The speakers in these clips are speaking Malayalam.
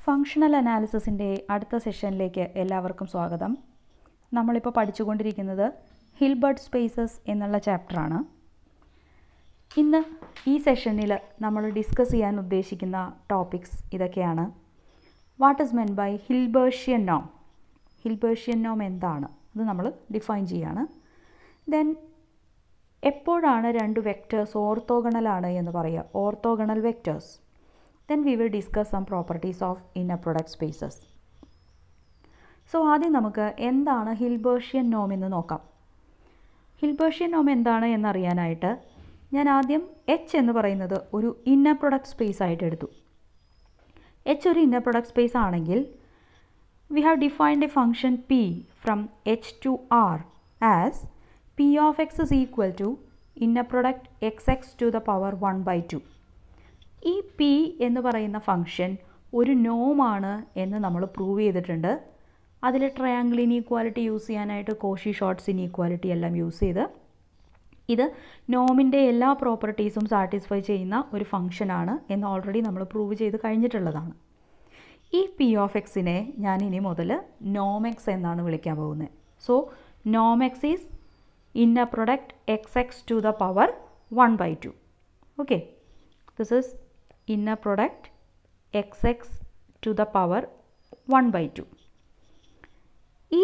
ഫങ്ഷണൽ അനാലിസിസിൻ്റെ അടുത്ത സെഷനിലേക്ക് എല്ലാവർക്കും സ്വാഗതം നമ്മളിപ്പോൾ പഠിച്ചുകൊണ്ടിരിക്കുന്നത് ഹിൽബർട്ട് സ്പേസസ് എന്നുള്ള ചാപ്റ്ററാണ് ഇന്ന് ഈ സെഷനിൽ നമ്മൾ ഡിസ്കസ് ചെയ്യാൻ ഉദ്ദേശിക്കുന്ന ടോപ്പിക്സ് ഇതൊക്കെയാണ് വാട്ട് ഇസ് മെൻ ബൈ ഹിൽബേർഷ്യൻ നോം ഹിൽബേർഷ്യൻ നോം എന്താണ് അത് നമ്മൾ ഡിഫൈൻ ചെയ്യാണ് ദെൻ എപ്പോഴാണ് രണ്ട് വെക്റ്റേഴ്സ് ഓർത്തോഗണലാണ് എന്ന് പറയുക orthogonal vectors then we will discuss some properties of inner product spaces. So ആദ്യം നമുക്ക് എന്താണ് ഹിൽബേർഷ്യൻ നോം എന്ന് നോക്കാം ഹിൽബേർഷ്യൻ നോം എന്താണ് എന്നറിയാനായിട്ട് ഞാൻ ആദ്യം എച്ച് എന്ന് പറയുന്നത് ഒരു ഇന്നർ പ്രൊഡക്റ്റ് സ്പേസ് ആയിട്ട് എടുത്തു എച്ച് ഒരു ഇന്നർ പ്രൊഡക്റ്റ് സ്പേസ് ആണെങ്കിൽ we have defined a function P from H to R as P of X is equal to inner product X X to the power one by two ഈ പി എന്ന് പറയുന്ന ഫംഗ്ഷൻ ഒരു നോമാണ് എന്ന് നമ്മൾ പ്രൂവ് ചെയ്തിട്ടുണ്ട് അതിൽ ട്രയാങ്കിൾ ഇനീക്വാലിറ്റി യൂസ് ചെയ്യാനായിട്ട് കോഷി ഷോർട്ട്സ് ഇനീക്വാലിറ്റി എല്ലാം യൂസ് ചെയ്ത് ഇത് നോമിൻ്റെ എല്ലാ പ്രോപ്പർട്ടീസും സാറ്റിസ്ഫൈ ചെയ്യുന്ന ഒരു ഫംഗ്ഷനാണ് എന്ന് ഓൾറെഡി നമ്മൾ പ്രൂവ് ചെയ്ത് കഴിഞ്ഞിട്ടുള്ളതാണ് ഈ പി ഓഫ് എക്സിനെ ഞാൻ ഇനി മുതൽ നോമെക്സ് എന്നാണ് വിളിക്കാൻ പോകുന്നത് so norm X is inner product X X to the power one by two okay this is inner product xx to the power 1 by 2 ഈ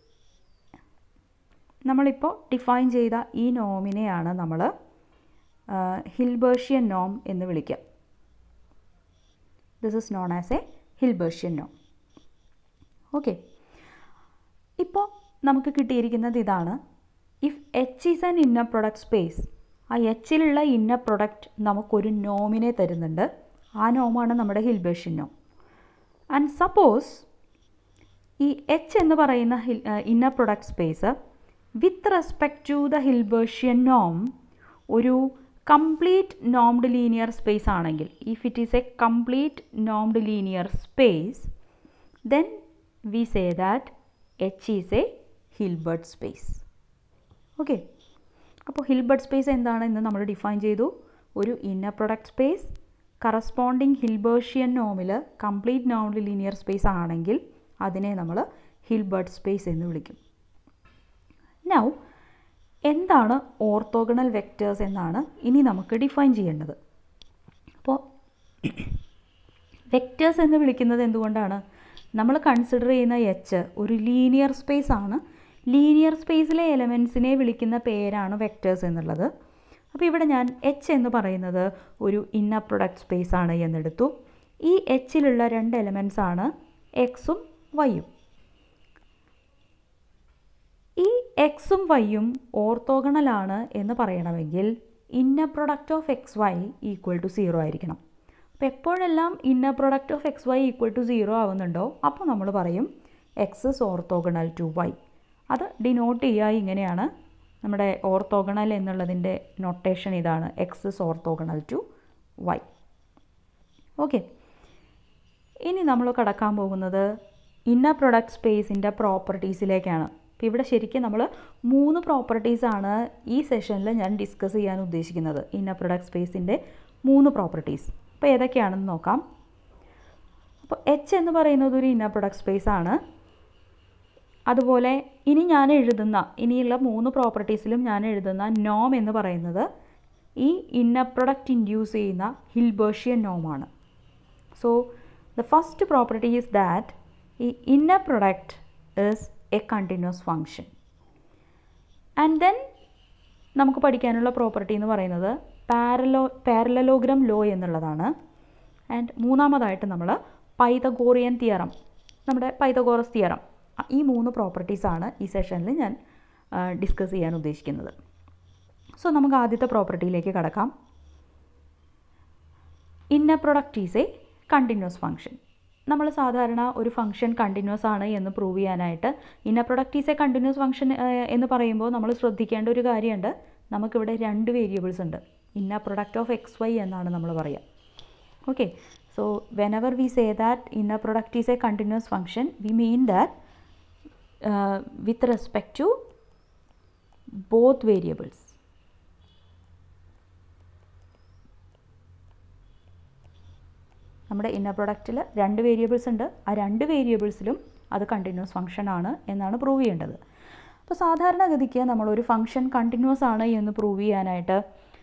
നമ്മളിപ്പോൾ ഡിഫൈൻ ചെയ്ത ഈ നോമിനെയാണ് നമ്മൾ ഹിൽബേർഷ്യൻ നോം എന്ന് വിളിക്കുക this is known as a Hilbertian നോം ഓക്കെ ഇപ്പോൾ നമുക്ക് കിട്ടിയിരിക്കുന്നത് ഇതാണ് if H is an inner product space ആ എച്ചിലുള്ള ഇന്നർ പ്രൊഡക്റ്റ് നമുക്കൊരു നോമിനെ തരുന്നുണ്ട് ആ നോമാണ് നമ്മുടെ ഹിൽബേഷ്യൻ നോം ആൻഡ് സപ്പോസ് ഈ എച്ച് എന്ന് പറയുന്ന ഹിൽ inner product space with respect to the Hilbertian നോം ഒരു കംപ്ലീറ്റ് നോംഡ് ലീനിയർ സ്പേസ് ആണെങ്കിൽ if it is a complete normed linear space then we say that H is a Hilbert space okay അപ്പോൾ ഹിൽബർട്ട് സ്പേസ് എന്താണ് എന്ന് നമ്മൾ ഡിഫൈൻ ചെയ്തു ഒരു inner product space corresponding Hilbertian നോമിൽ കംപ്ലീറ്റ് നോമിൽ ലീനിയർ സ്പേസ് ആണെങ്കിൽ അതിനെ നമ്മൾ ഹിൽബർട്ട് സ്പേസ് എന്ന് വിളിക്കും നൗ എന്താണ് ഓർത്തോഗണൽ വെക്റ്റേഴ്സ് എന്നാണ് ഇനി നമുക്ക് ഡിഫൈൻ ചെയ്യേണ്ടത് അപ്പോൾ വെക്റ്റേഴ്സ് എന്ന് വിളിക്കുന്നത് എന്തുകൊണ്ടാണ് നമ്മൾ കൺസിഡർ ചെയ്യുന്ന എച്ച് ഒരു ലീനിയർ സ്പേസ് ആണ് ലീനിയർ സ്പേസിലെ എലമെൻസിനെ വിളിക്കുന്ന പേരാണ് വെക്റ്റേഴ്സ് എന്നുള്ളത് അപ്പോൾ ഇവിടെ ഞാൻ എച്ച് എന്ന് പറയുന്നത് ഒരു ഇന്നർ പ്രൊഡക്റ്റ് സ്പേസ് ആണ് എന്നെടുത്തു ഈ എച്ചിലുള്ള രണ്ട് എലമെൻസ് ആണ് എക്സും വൈയും ഈ എക്സും വൈയും ഓർത്തോഗണലാണ് എന്ന് പറയണമെങ്കിൽ inner product of X Y equal to zero ആയിരിക്കണം അപ്പോൾ എപ്പോഴെല്ലാം inner product of X Y equal to zero ആവുന്നുണ്ടോ അപ്പോൾ നമ്മൾ പറയും X is orthogonal to Y അത് ഡിനോട്ട് ചെയ്യുക ഇങ്ങനെയാണ് നമ്മുടെ ഓർത്തോഗണൽ എന്നുള്ളതിൻ്റെ നൊട്ടേഷൻ ഇതാണ് X is orthogonal to Y okay ഇനി നമ്മൾ കടക്കാൻ പോകുന്നത് ഇന്നർ പ്രൊഡക്റ്റ് സ്പേസിൻ്റെ പ്രോപ്പർട്ടീസിലേക്കാണ് അപ്പോൾ ഇവിടെ ശരിക്കും നമ്മൾ മൂന്ന് പ്രോപ്പർട്ടീസാണ് ഈ സെഷനിൽ ഞാൻ ഡിസ്കസ് ചെയ്യാൻ ഉദ്ദേശിക്കുന്നത് ഇന്നർ പ്രൊഡക്റ്റ് സ്പേസിൻ്റെ മൂന്ന് പ്രോപ്പർട്ടീസ് അപ്പോൾ ഏതൊക്കെയാണെന്ന് നോക്കാം അപ്പോൾ എച്ച് എന്ന് പറയുന്നത് ഒരു ഇന്നർ പ്രൊഡക്റ്റ് സ്പേസ് ആണ് അതുപോലെ ഇനി ഞാൻ എഴുതുന്ന ഇനിയുള്ള മൂന്ന് പ്രോപ്പർട്ടീസിലും ഞാൻ എഴുതുന്ന നോം എന്ന് പറയുന്നത് ഈ ഇന്നർ പ്രൊഡക്റ്റ് ഇൻഡ്യൂസ് ചെയ്യുന്ന ഹിൽബേർഷ്യൻ നോമാണ് so the first property is that ഈ inner product is a continuous function and then നമുക്ക് പഠിക്കാനുള്ള പ്രോപ്പർട്ടി എന്ന് പറയുന്നത് പാരലോ പാരലലോഗ്രാം ലോ എന്നുള്ളതാണ് ആൻഡ് മൂന്നാമതായിട്ട് നമ്മൾ പൈതഗോറിയൻ തിയറം നമ്മുടെ പൈതഗോറസ് തിയറം ഈ മൂന്ന് പ്രോപ്പർട്ടീസാണ് ഈ സെഷനിൽ ഞാൻ ഡിസ്കസ് ചെയ്യാൻ ഉദ്ദേശിക്കുന്നത് സോ നമുക്ക് ആദ്യത്തെ പ്രോപ്പർട്ടിയിലേക്ക് കടക്കാം inner product is a continuous function നമ്മൾ സാധാരണ ഒരു ഫംഗ്ഷൻ കണ്ടിന്യൂസ് ആണ് എന്ന് പ്രൂവ് ചെയ്യാനായിട്ട് inner product is a continuous function എന്ന് പറയുമ്പോൾ നമ്മൾ ശ്രദ്ധിക്കേണ്ട ഒരു കാര്യമുണ്ട് നമുക്കിവിടെ രണ്ട് വേരിയബിൾസ് ഉണ്ട് inner product of X y എന്നാണ് നമ്മൾ പറയുക okay so whenever we say that inner product is a continuous function we mean that uh, with respect to both variables. നമ്മുടെ ഇന്നർ പ്രൊഡക്റ്റിൽ രണ്ട് വേരിയബിൾസ് ഉണ്ട് ആ രണ്ട് വേരിയബിൾസിലും അത് കണ്ടിന്യൂസ് ഫംഗ്ഷൻ ആണ് എന്നാണ് പ്രൂവ് ചെയ്യേണ്ടത് അപ്പോൾ സാധാരണഗതിക്ക് നമ്മളൊരു ഫംഗ്ഷൻ കണ്ടിന്യൂസ് ആണ് എന്ന് പ്രൂവ് ചെയ്യാനായിട്ട്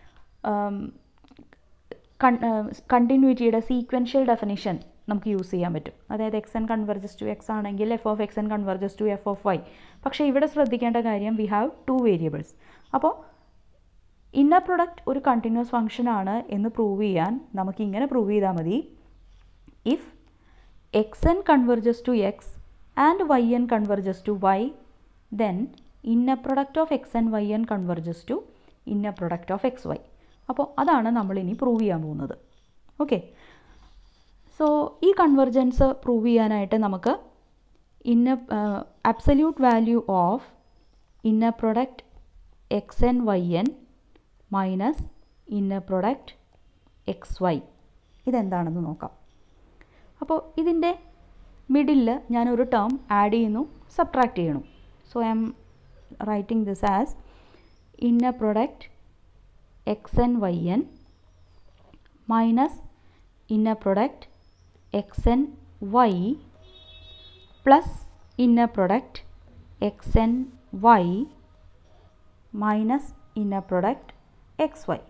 കണ്ടിന്യൂറ്റിയുടെ സീക്വൻഷ്യൽ ഡെഫിനിഷൻ നമുക്ക് യൂസ് ചെയ്യാൻ പറ്റും അതായത് x n converges to x ആണെങ്കിൽ f of x n converges to f of y പക്ഷേ ഇവിടെ ശ്രദ്ധിക്കേണ്ട കാര്യം വി ഹാവ് ടു വേരിയബിൾസ് അപ്പോൾ ഇന്നർ പ്രൊഡക്റ്റ് ഒരു കണ്ടിന്യൂസ് ഫംഗ്ഷൻ ആണ് എന്ന് പ്രൂവ് ചെയ്യാൻ നമുക്ക് ഇങ്ങനെ പ്രൂവ് ചെയ്താൽ മതി if x n converges to x and y n converges to y then inner product of x n y n converges to inner product of X y അപ്പോൾ അതാണ് നമ്മൾ ഇനി പ്രൂവ് ചെയ്യാൻ പോകുന്നത് ഓക്കെ സോ ഈ കൺവെർജൻസ് പ്രൂവ് ചെയ്യാനായിട്ട് നമുക്ക് ഇന്ന absolute value of inner product x n y n minus inner product x y ഇതെന്താണെന്ന് നോക്കാം അപ്പോൾ ഇതിൻ്റെ മിഡിലിൽ ഞാനൊരു ടേം ആഡ് ചെയ്യുന്നു സബ്ട്രാക്ട് ചെയ്യണം so I'm writing this as inner product x n y n minus inner product x n y plus inner product x n Y minus inner product x y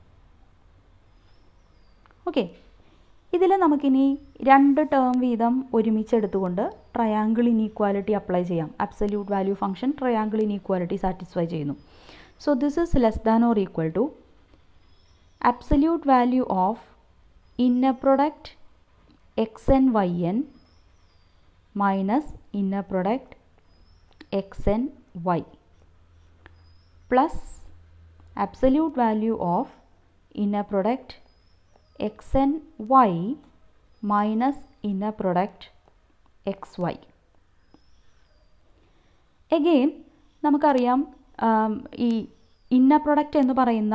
okay ഇതിൽ നമുക്കിനി രണ്ട് ടേം വീതം ഒരുമിച്ചെടുത്തുകൊണ്ട് ട്രയാങ്കിൾ ഇനീക്വാലിറ്റി അപ്ലൈ ചെയ്യാം absolute value function triangle inequality satisfy ചെയ്യുന്നു so this is less than or equal to absolute value of inner product xn yn minus inner product xn y plus absolute value of inner product xn y minus inner product xy again നമുക്കറിയാം ഈ ഇന്നർ പ്രൊഡക്റ്റ് എന്ന് പറയുന്ന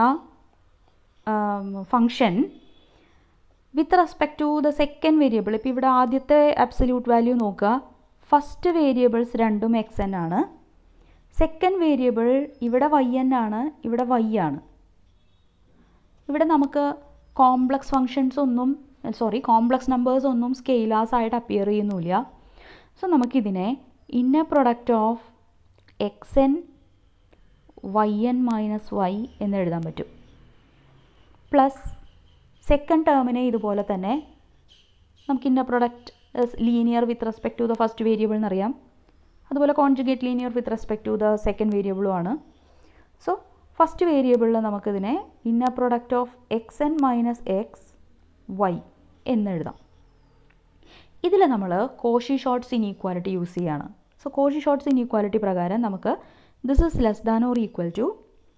function with respect to the second variable ഇപ്പോൾ ഇവിടെ ആദ്യത്തെ അബ്സല്യൂട്ട് വാല്യൂ നോക്കുക ഫസ്റ്റ് വേരിയബിൾസ് രണ്ടും എക്സ് എൻ ആണ് സെക്കൻഡ് വേരിയബിൾ ഇവിടെ വൈ എൻ ആണ് ഇവിടെ വൈ ആണ് ഇവിടെ നമുക്ക് കോംപ്ലക്സ് ഫങ്ഷൻസ് ഒന്നും സോറി കോംപ്ലക്സ് നമ്പേഴ്സ് ഒന്നും സ്കെയിലാസ് ആയിട്ട് അപ്പിയർ ചെയ്യുന്നില്ല സോ നമുക്കിതിനെ inner product of x n y n minus y എന്ന് എഴുതാൻ പറ്റും പ്ലസ് സെക്കൻഡ് ടേമിനെ ഇതുപോലെ തന്നെ നമുക്ക് inner product linear with respect to the first variable എന്നറിയാം അതുപോലെ conjugate linear with respect to the second വേരിയബിളും ആണ് സോ ഫസ്റ്റ് വേരിയബിളിൽ നമുക്കിതിനെ inner product of x n minus x y എന്നെഴുതാം ഇതിൽ നമ്മൾ കോഷി ഷോർട്ട്സ് ഇനീക്വാലിറ്റി യൂസ് ചെയ്യാണ് സോ കോഷി ഷോർട്ട്സ് ഇനീക്വാലിറ്റി പ്രകാരം നമുക്ക് this is less than or equal to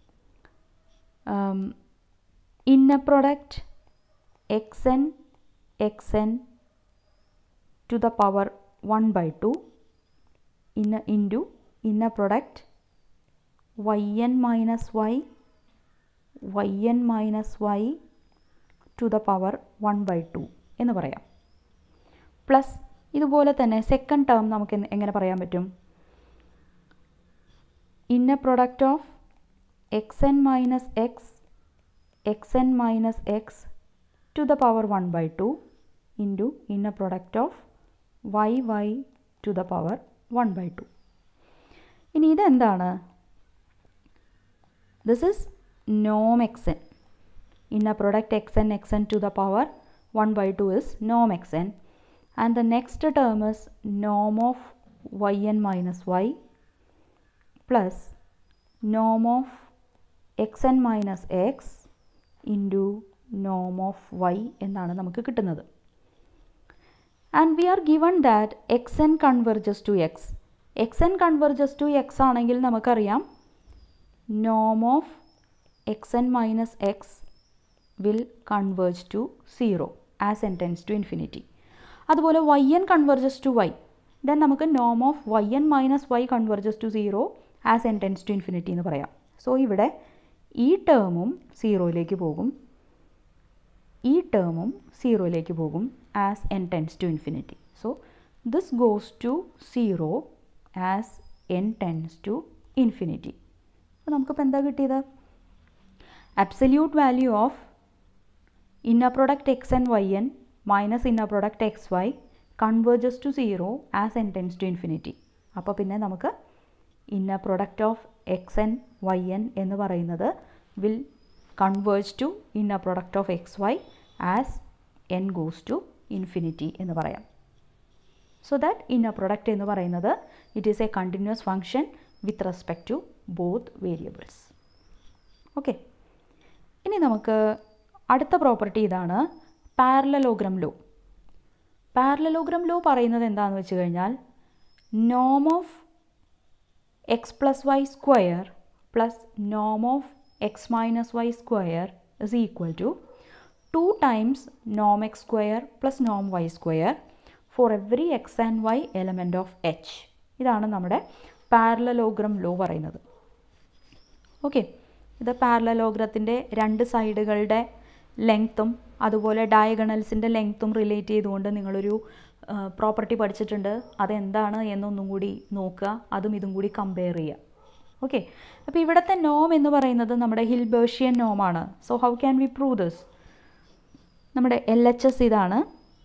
inner product xn xn to the power 1 by 2 in into inner product yn minus y yn minus y to the power 1 by 2 എന്ന് പറയാം പ്ലസ് ഇതുപോലെ തന്നെ സെക്കൻഡ് ടേം നമുക്ക് എങ്ങനെ പറയാൻ പറ്റും inner product of x n minus x xn minus x to the power 1 by 2 into inner product of yy to the power 1 by 2. ഇനി ഇതെന്താണ് this is Noam X N inner product x N X N two the power one by two is Noam X N and the next term is Noam of y n minus Y plus Noam of x n minus X into Noam of Y എന്നാണ് നമുക്ക് കിട്ടുന്നത് and we are given that X n converges to X X n converges to x ആണെങ്കിൽ നമുക്കറിയാം നോം of x n minus x will converge to zero as n tends to infinity അതുപോലെ y n converges to y then നമുക്ക് നോം of y n minus y converges to zero as n tends to infinity എന്ന് പറയാം സോ ഇവിടെ ഈ ടേമും സീറോയിലേക്ക് പോകും ഈ ടേമും സീറോയിലേക്ക് പോകും as n tends to infinity so this goes to zero as n tends to infinity അപ്പോൾ നമുക്കിപ്പോൾ എന്താ കിട്ടിയത് absolute value of inner product x n y n minus inner product x y converges to zero as n tends to infinity അപ്പോൾ പിന്നെ നമുക്ക് inner product of x n y n എന്ന് പറയുന്നത് will converge to inner product of X y as n goes to infinity എന്ന് പറയാം സോ ദാറ്റ് ഇന്നർ പ്രൊഡക്റ്റ് എന്ന് പറയുന്നത് it is a continuous function with respect to both variables okay ഇനി നമുക്ക് അടുത്ത പ്രോപ്പർട്ടി ഇതാണ് പാരലലോഗ്രം ലോ പാരലലോഗ്രം ലോ പറയുന്നത് എന്താണെന്ന് വെച്ച് കഴിഞ്ഞാൽ നോം of x plus y square plus Noam of X minus y square is equal to two times Noam X square plus Noam y square for every X and Y element of H ഇതാണ് നമ്മുടെ പാരലലോഗ്രം ലോ പറയുന്നത് ഓക്കെ ഇത് പാരലലോഗ്രത്തിൻ്റെ രണ്ട് സൈഡുകളുടെ ലെങ്ത്തും അതുപോലെ ഡയഗണൽസിൻ്റെ ലെങ്ത്തും റിലേറ്റ് ചെയ്തുകൊണ്ട് നിങ്ങളൊരു പ്രോപ്പർട്ടി പഠിച്ചിട്ടുണ്ട് അതെന്താണ് എന്നൊന്നും കൂടി നോക്കുക അതും ഇതും കൂടി കമ്പയർ ചെയ്യുക ഓക്കെ അപ്പോൾ ഇവിടുത്തെ നോം എന്ന് പറയുന്നത് നമ്മുടെ ഹിൽബേഷ്യൻ നോമാണ് so how can we prove this നമ്മുടെ എൽ എച്ച് എസ് ഇതാണ്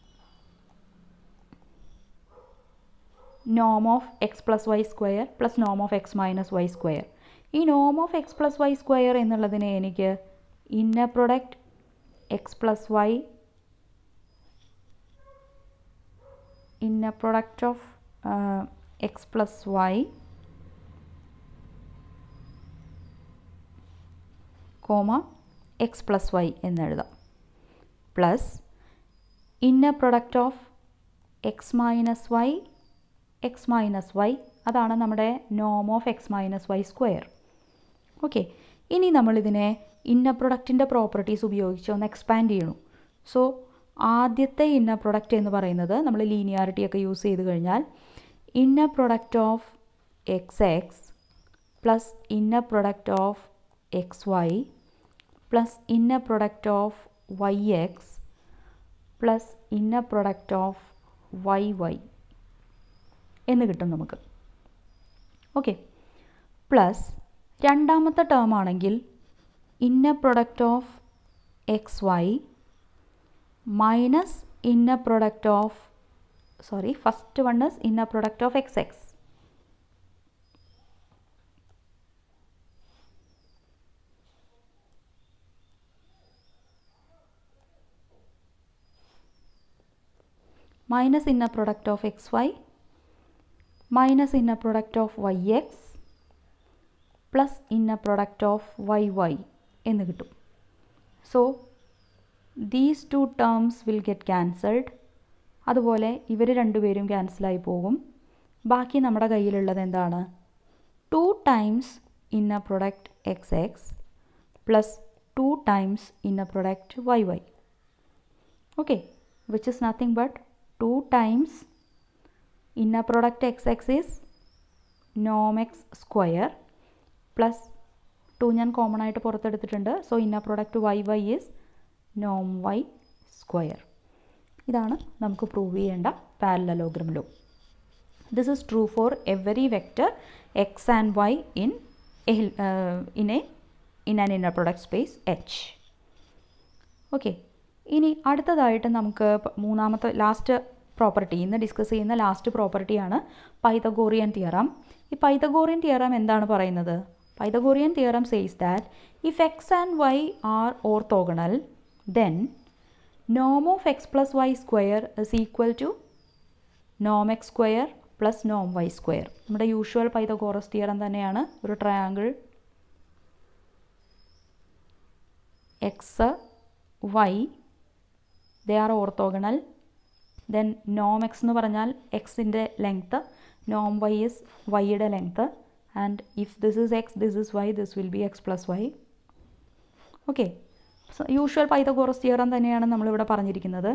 നോം of x plus y square plus Noam of X minus y square ഈ നോം of x plus y square എന്നുള്ളതിനെ എനിക്ക് inner product x plus Y inner product of x plus Y comma X plus Y എന്നെഴുതാം plus inner product of X minus Y X minus Y അതാണ് നമ്മുടെ നോം of X minus y square okay ഇനി നമ്മളിതിനെ ഇന്നർ പ്രൊഡക്റ്റിൻ്റെ പ്രോപ്പർട്ടീസ് ഉപയോഗിച്ച് ഒന്ന് എക്സ്പാൻഡ് ചെയ്യണു സോ ആദ്യത്തെ ഇന്നർ പ്രൊഡക്റ്റ് എന്ന് പറയുന്നത് നമ്മൾ ലീനിയാരിറ്റി ഒക്കെ യൂസ് ചെയ്ത് കഴിഞ്ഞാൽ inner product of x x plus inner product of X y plus inner product of y x plus inner product of y y എന്ന് കിട്ടും നമുക്ക് ഓക്കെ പ്ലസ് രണ്ടാമത്തെ ടേം ആണെങ്കിൽ inner product of X y minus inner product of sorry first one is inner product of x x minus inner product of xy minus inner product of yx plus inner product of yy എന്ന് കിട്ടും so these two terms will get cancelled അതുപോലെ ഇവർ രണ്ടുപേരും ക്യാൻസലായി പോകും ബാക്കി നമ്മുടെ കയ്യിലുള്ളത് എന്താണ് two times inner product X x plus two times inner product y y okay which is nothing but 2 times inner product xx is nom x square plus 2 ഞാൻ കോമൺ ആയിട്ട് പുറത്തെടുത്തിട്ടുണ്ട് so inner product y y is നോം വൈ സ്ക്വയർ ഇതാണ് നമുക്ക് പ്രൂവ് ചെയ്യേണ്ട parallelogram law this is true for every vector x and y in in a in an inner product space H okay ഇനി അടുത്തതായിട്ട് നമുക്ക് മൂന്നാമത്തെ ലാസ്റ്റ് പ്രോപ്പർട്ടി ഇന്ന് ഡിസ്കസ് ചെയ്യുന്ന ലാസ്റ്റ് പ്രോപ്പർട്ടിയാണ് പൈതഗോറിയൻ തിയറം ഈ പൈതഗോറിയൻ തിയറം എന്താണ് പറയുന്നത് Pythagorean theorem says that if x and y are orthogonal then നോം of x plus y square is equal to Noam X square plus Noam y square നമ്മുടെ യൂഷ്വൽ പൈതഗോറസ് തിയറം തന്നെയാണ് ഒരു triangle X why they are orthogonal then Noam X എന്ന് പറഞ്ഞാൽ എക്സിൻ്റെ ലെങ്ത്ത് നോം വൈ ഇസ് വൈയുടെ length and if this is X this is why this will be X plus Y okay usual Pythagoras theorem തന്നെയാണ് നമ്മളിവിടെ പറഞ്ഞിരിക്കുന്നത്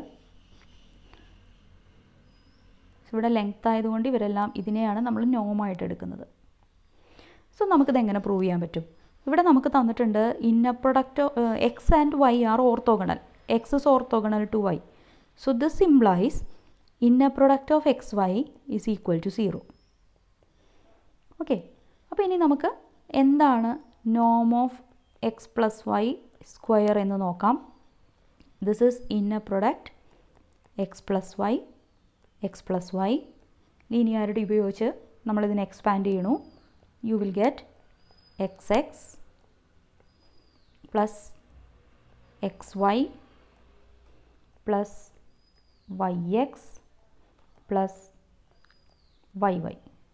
ഇവിടെ ലെങ്ത് ആയതുകൊണ്ട് ഇവരെല്ലാം ഇതിനെയാണ് നമ്മൾ നോമായിട്ട് എടുക്കുന്നത് സോ നമുക്കിത് എങ്ങനെ പ്രൂവ് ചെയ്യാൻ പറ്റും ഇവിടെ നമുക്ക് തന്നിട്ടുണ്ട് inner product x and y are orthogonal x is orthogonal to y so this implies inner product of X y is equal to zero okay അപ്പോൾ ഇനി നമുക്ക് എന്താണ് നോം of x plus y square എന്ന് നോക്കാം this is inner product x plus y x plus y linearity ഉപയോഗിച്ച് നമ്മളിതിനെ എക്സ്പാൻഡ് ചെയ്യണു you will get x x plus x y plus y x plus y y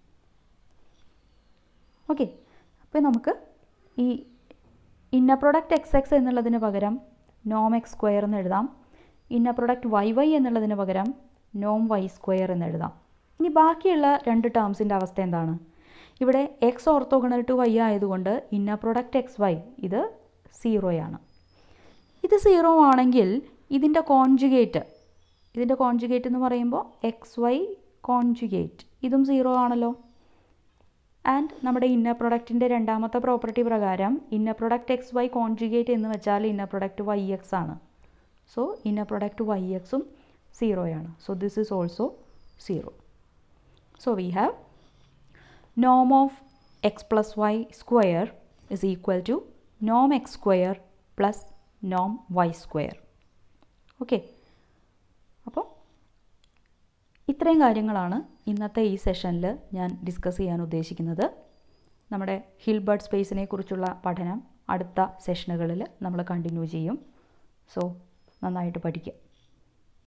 okay അപ്പോൾ നമുക്ക് ഈ ഇന്നർ പ്രൊഡക്റ്റ് എക്സ് എക്സ് എന്നുള്ളതിന് പകരം നോം എക്സ് സ്ക്വയർ എന്ന് എഴുതാം ഇന്നർ പ്രൊഡക്റ്റ് വൈ വൈ എന്നുള്ളതിന് പകരം നോം വൈ സ്ക്വയർ എന്ന് എഴുതാം ഇനി ബാക്കിയുള്ള രണ്ട് ടേംസിൻ്റെ അവസ്ഥ എന്താണ് ഇവിടെ എക്സ് ഓർത്തോഗണൽ ടു വൈ ആയതുകൊണ്ട് ഇന്നർ പ്രൊഡക്റ്റ് എക്സ് വൈ ഇത് സീറോയാണ് ഇത് സീറോ ആണെങ്കിൽ ഇതിൻ്റെ കോൺജുഗേറ്റ് ഇതിൻ്റെ കോൺജുഗേറ്റ് എന്ന് പറയുമ്പോൾ എക്സ് വൈ കോൺജുഗേറ്റ് ഇതും സീറോ ആണല്ലോ ആൻഡ് നമ്മുടെ ഇന്നർ പ്രൊഡക്റ്റിൻ്റെ രണ്ടാമത്തെ പ്രോപ്പർട്ടി പ്രകാരം inner product x Y conjugate എന്ന് വെച്ചാൽ ഇന്നർ പ്രൊഡക്റ്റ് വൈ എക്സ് ആണ് സോ ഇന്നർ പ്രൊഡക്റ്റ് വൈ എക്സും സീറോയാണ് so this is also zero so we have Noam of x plus y square is equal to Noam X square plus Noam y square okay അപ്പോൾ ഇത്രയും കാര്യങ്ങളാണ് ഇന്നത്തെ ഈ സെഷനിൽ ഞാൻ ഡിസ്കസ് ചെയ്യാൻ ഉദ്ദേശിക്കുന്നത് നമ്മുടെ ഹിൽബർട്ട് സ്പേസിനെ കുറിച്ചുള്ള പഠനം അടുത്ത സെഷനുകളിൽ നമ്മൾ കണ്ടിന്യൂ ചെയ്യും സോ നന്നായിട്ട് പഠിക്കുക